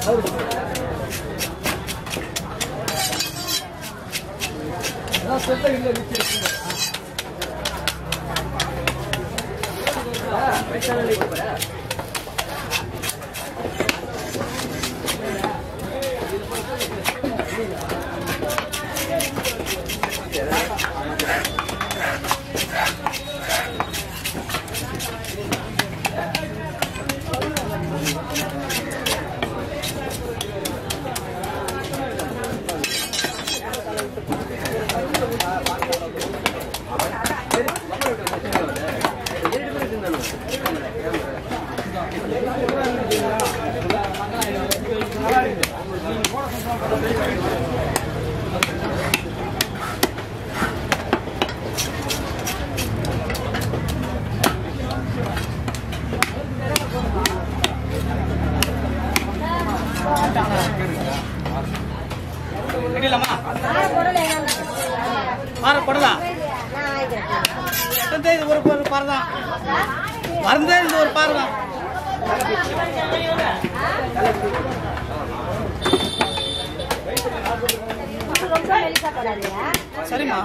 கட்டிடலாமா பாரு படுதா எத்தனை இது ஒரு ஒரு பாரு தான் மறந்தே இந்த ஒரு பாரு தான் சரிம்மா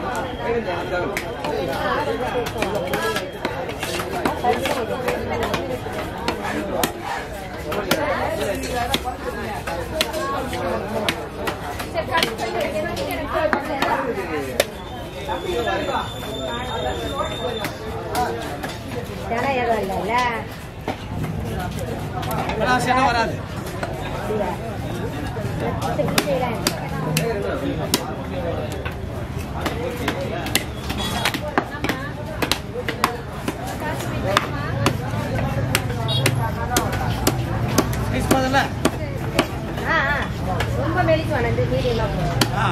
ஆனால் சட்டை வராது சைஸ் போதில்ல ரொம்ப மெலிக்கு வேணாம் இந்த மீடியமா ஆ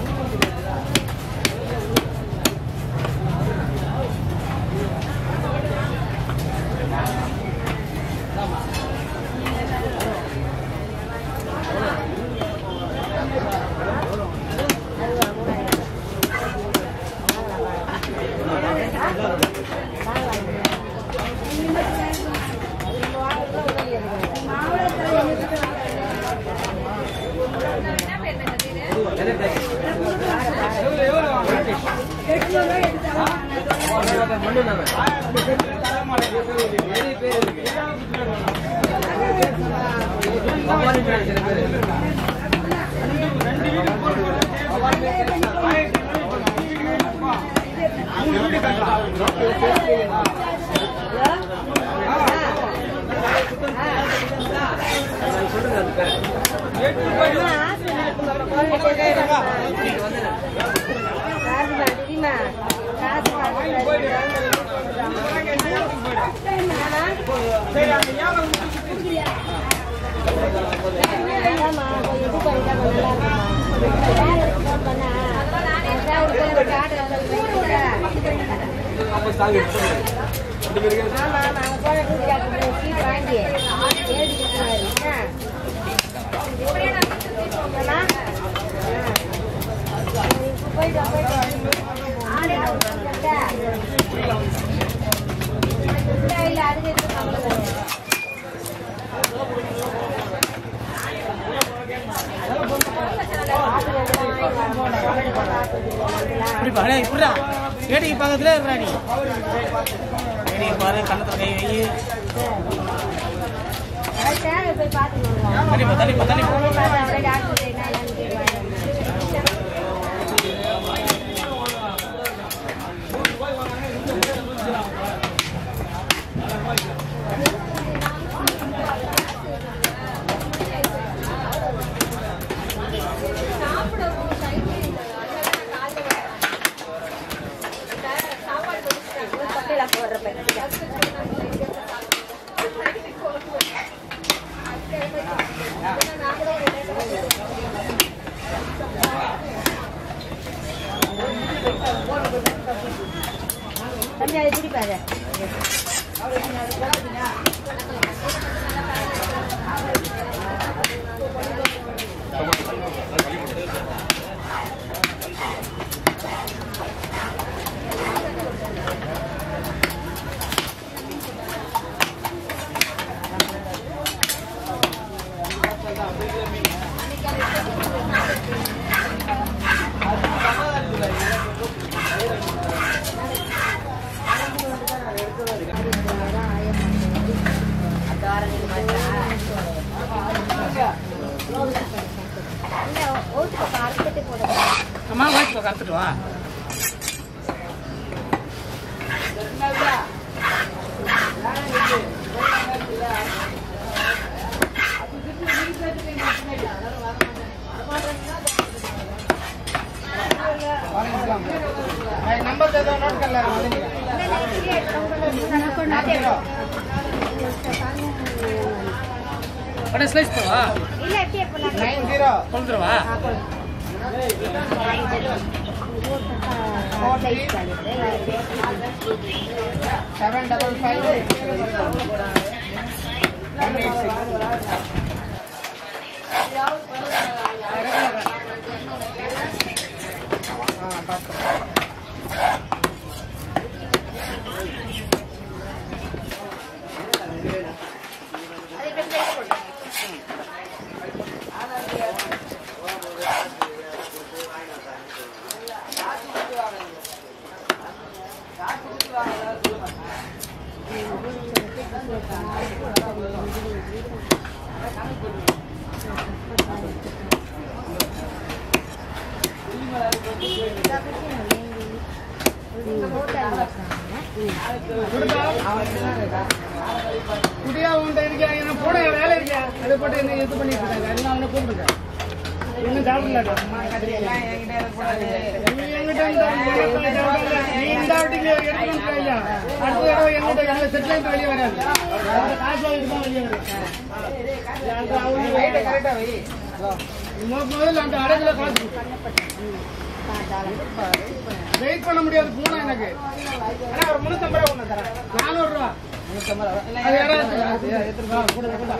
ஆமா ஆமா அங்க போன சீட் வாங்கி எழுதி கொடுத்துருவாரு ஆ போயிட்டு வா, போயிட்டு வா. ஆடை அவுத்து வந்துட்டா? இல்ல, இல்ல, அதுக்கு எதுக்கு கவலை இல்லை. இப்படி பாரு இப்படிடா வேடிக்கை பக்கத்துல இருக்கிறா நீ வேடிக்கை பாரு கண்ணத்துல கை வை அது தேவை போய் பார்த்துட்டு வருவோம். தள்ளிப்போ தள்ளிப்போ தள்ளிப்போ போய் பார்த்து அப்படியே டாக்டர் என்ன என்னன்னு கேட்குவாங்க. தொட்டில போடுற பையன் போய் கறந்துட்டு வா नंबर दे दो नोट कर ले ಅಡೆ ಸ್ಲೈಸ್ ತವಾ ಇಲ್ಲ ಟೇಪ್ ನೈನ್ ಜೀರೋ ಕೊಂದ್ರವಾ seven double five one eight six குடியா உன்ட்ட இருக்கா என்ன போட வேலை இருக்கா அதை போட்டு என்ன இது பண்ணிட்டு இருக்காங்க அதனால அவனை கூப்பிடுங்க இன்னும் சாப்பிடல நீ எங்கிட்ட இருந்தா நீ இந்த வாட்டிக்கு எடுத்துட்டு இல்லையா அடுத்த தடவை எங்கிட்ட எங்க செட்டில் இருந்து வெளியே வராது அந்த காசு வாங்கிட்டு தான் வெளியே வரும் மொ- முதல்ல அந்த அடைக்கல காசு வெயிட் பண்ண முடியாது பூனா எனக்கு ஒரு முன்னூத்தம்பது ரூபா ஒண்ணு தரேன் நானூறு ரூபா அது யாராவது எடுத்துட்டு வா, கொடு, கொடு.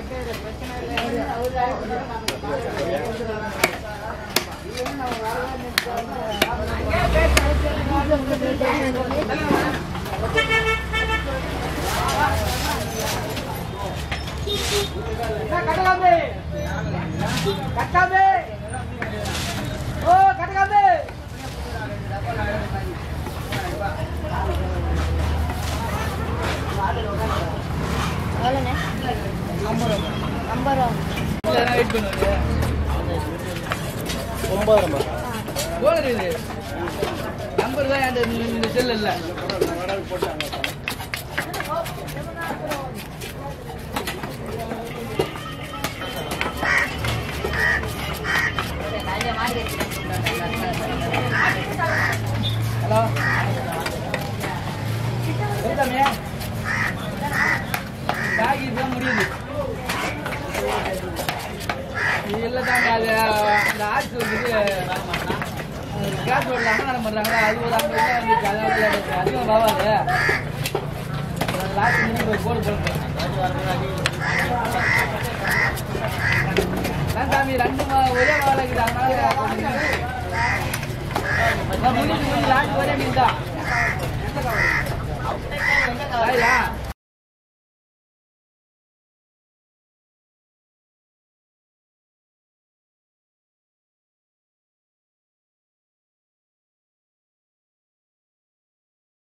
கட்டலாமே கட்டாமே ஓ கட்டலாமே எவ்வளோண்ணே ஐம்பது ரூபா வெயிட் பண்ணுவாங்க போகுது இது நம்பர் தான் அந்த இந்த செல் இல்ல ஹலோ சொல்லுமே பேக் இதுதான் முடியுது இல்லை தாங்க அது அந்த ஆட்சி வந்துட்டு கேஸ் ரோட்டில் அன்னதானம் பண்ணுறாங்களா அது ஒரு ஐம்பது ரூபா வந்துச்சு அதான் அதிகம் பாவாது லாஸ்ட் மினிட் போய் போடு போட்டு அதான் சாமி ரெண்டு மா ஒரே மாலை இருக்குது அதனால முடிஞ்சு முடிஞ்சு லாஸ்ட் ஒரே மீன் தான்